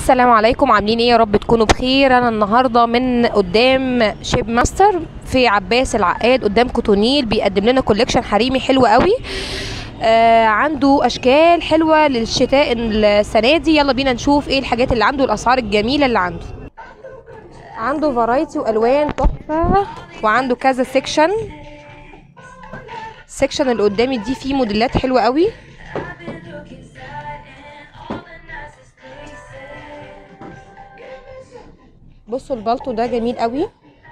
السلام عليكم عاملين ايه يا رب تكونوا بخير انا النهارده من قدام شيب ماستر في عباس العقاد قدام كوتونيل بيقدم لنا كوليكشن حريمي حلو قوي آه عنده اشكال حلوه للشتاء السنه دي يلا بينا نشوف ايه الحاجات اللي عنده الاسعار الجميله اللي عنده عنده فرايتي والوان تحفه وعنده كذا سيكشن السيكشن اللي قدامي دي فيه موديلات حلوه قوي بصوا البلطو ده جميل قوي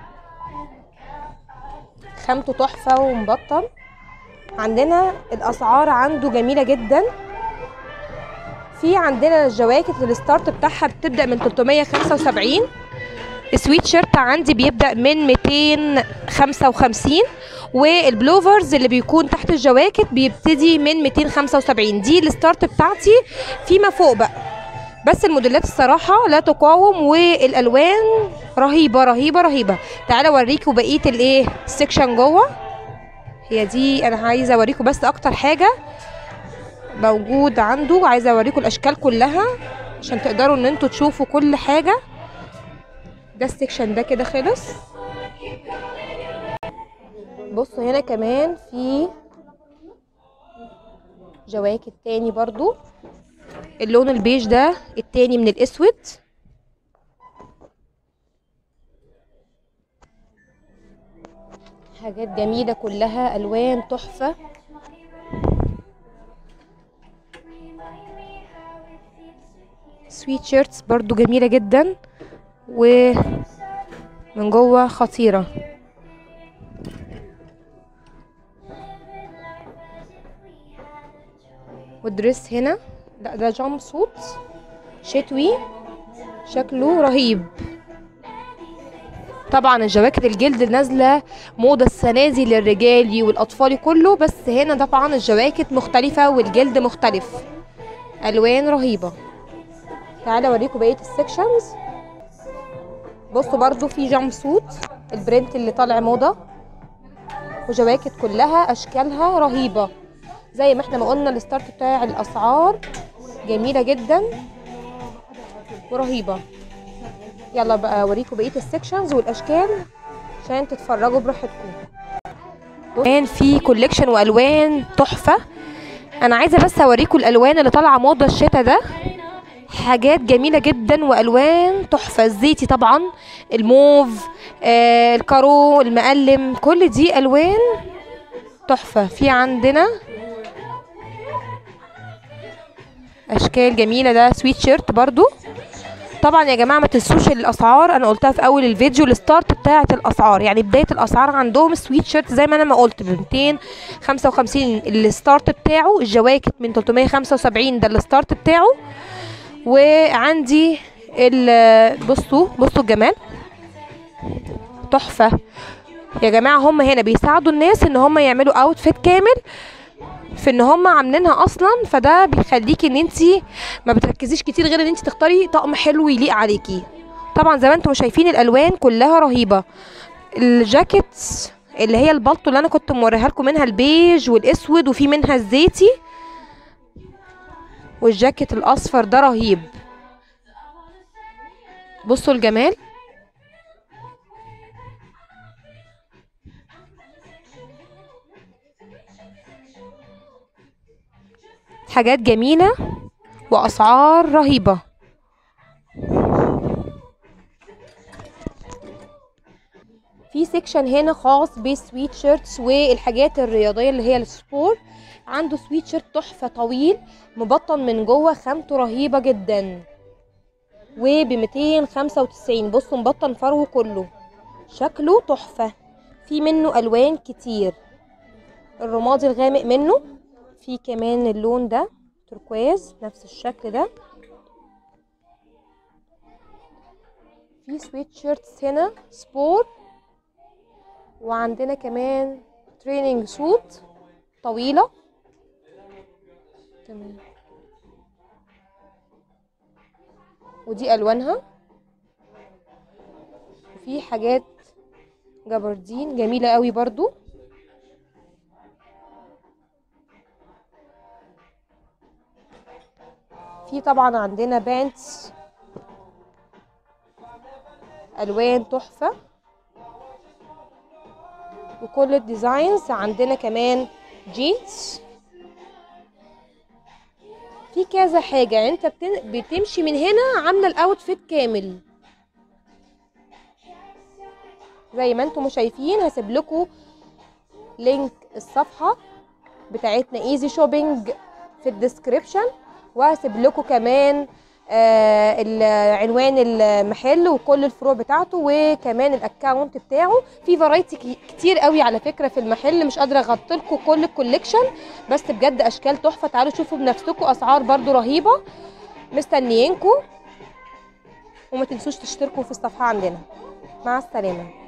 خامته تحفه ومبطن عندنا الاسعار عنده جميله جدا في عندنا الجواكت الستارت بتاعها بتبدا من 375 السويت شيرت عندي بيبدا من 255 والبلوفرز اللي بيكون تحت الجواكت بيبتدي من 275 دي الستارت بتاعتي فيما فوق بقى بس الموديلات الصراحه لا تقاوم والالوان رهيبه رهيبه رهيبه تعالى اوريكم بقيه الايه السكشن جوه هي دي انا عايزه اوريكم بس اكتر حاجه موجود عنده عايزه اوريكم الاشكال كلها عشان تقدروا ان انتوا تشوفوا كل حاجه ده السكشن ده كده خلص بصوا هنا كمان في جواكت تاني برضو اللون البيج ده التاني من الاسود حاجات جميلة كلها الوان تحفة سويت شيرتس برضو جميلة جدا ومن جوه خطيرة والدريس هنا لا ده جامب سوت شتوي شكله رهيب طبعا الجواكت الجلد نازله موضه السنه دي للرجالي والاطفالي كله بس هنا طبعا الجواكت مختلفه والجلد مختلف الوان رهيبه تعالى اوريكم بقيه السكشنز بصوا برضو في جامب سوت البرنت اللي طالع موضه وجواكت كلها اشكالها رهيبه زي ما احنا ما قلنا الستارت بتاع الاسعار جميله جدا ورهيبه يلا بقى اوريكم بقيه السكشنز والاشكال عشان تتفرجوا براحتكم كمان في كوليكشن والوان تحفه انا عايزه بس اوريكم الالوان اللي طالعه موضه الشتا ده حاجات جميلة جدا وألوان تحفة الزيتي طبعا الموف آه الكارو المقلم كل دي ألوان تحفة في عندنا اشكال جميله ده سويت شيرت برضو طبعا يا جماعه ما تنسوش الاسعار انا قلتها في اول الفيديو الستارت بتاعه الاسعار يعني بدايه الاسعار عندهم سويت شيرت زي ما انا ما قلت ب 255 الستارت بتاعه الجواكت من 375 ده الستارت بتاعه وعندي بصوا بصوا الجمال تحفه يا جماعه هم هنا بيساعدوا الناس ان هم يعملوا اوتفيت كامل في ان هم عاملينها اصلا فده بيخليكي ان انت ما بتركزيش كتير غير ان انت تختاري طقم حلو يليق عليكي طبعا زي ما انتم شايفين الالوان كلها رهيبه الجاكيت اللي هي البلطو اللي انا كنت موريها لكم منها البيج والاسود وفي منها الزيتي والجاكيت الاصفر ده رهيب بصوا الجمال حاجات جميلة وأسعار رهيبة في سيكشن هنا خاص بالسويت شيرتس والحاجات الرياضية اللي هي السبور عنده سويت شيرت تحفة طويل مبطن من جوه خامته رهيبة جدا وب 295 بصوا مبطن فرو كله شكله تحفة في منه ألوان كتير الرمادي الغامق منه في كمان اللون ده تركواز نفس الشكل ده في سويت شيرتس هنا سبور وعندنا كمان تريننج سوت طويلة تمام ودي الوانها وفي حاجات جبردين جميلة قوي برضو في طبعا عندنا بانتس الوان تحفه وكل الديزاينز عندنا كمان جينز في كذا حاجه يعني انت بتن... بتمشي من هنا عامله الاوتفيت كامل زي ما انتم شايفين هسيب لكم لينك الصفحه بتاعتنا ايزي شوبينج في الديسكريبشن وهسيب لكم كمان آه ال- عنوان المحل وكل الفروع بتاعته وكمان الاكونت بتاعه في فرايتي كتير قوي على فكره في المحل مش قادره اغطي لكم كل الكوليكشن بس بجد اشكال تحفه تعالوا شوفوا بنفسكم اسعار برضو رهيبه مستنيينكم وما تنسوش تشتركوا في الصفحه عندنا مع السلامه